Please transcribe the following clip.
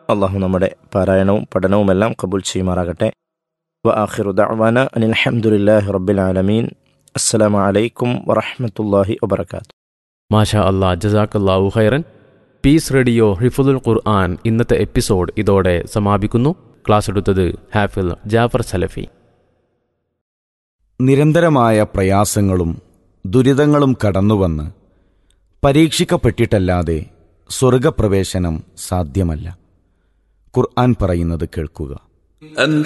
അള്ളാഹു നമ്മുടെ പാരായണവും പഠനവുമെല്ലാം കബൂൽ ചെയ്യുമാറാകട്ടെ വ ആഖിറു ദഅ്വാന അനിൽ ഹംദുലില്ലാഹി റബ്ബിൽ ആലമീൻ അസ്സലാമു അലൈക്കും വറഹ്മത്തുള്ളാഹി വബറകാത്തു മാഷാ അല്ലാ ജസാക്കല്ലാഹു ഖൈറൻ പീസ് റേഡിയോ ഹിഫുദുൽ ഖുർആൻ ഇന്നത്തെ എപ്പിസോഡ് ഇതോടെ സമാപിക്കുന്നു ക്ലാസ് എടുത്തത് ഹാഫിൽ ജാഫർ സലഫി നിരന്തരമായ പ്രയാസങ്ങളും ദുരിതങ്ങളും കടന്നുവന്ന് പരീക്ഷിക്കപ്പെട്ടിട്ടല്ലാതെ സ്വർഗപ്രവേശനം സാധ്യമല്ല ഖുർആൻ പറയുന്നത് കേൾക്കുക أم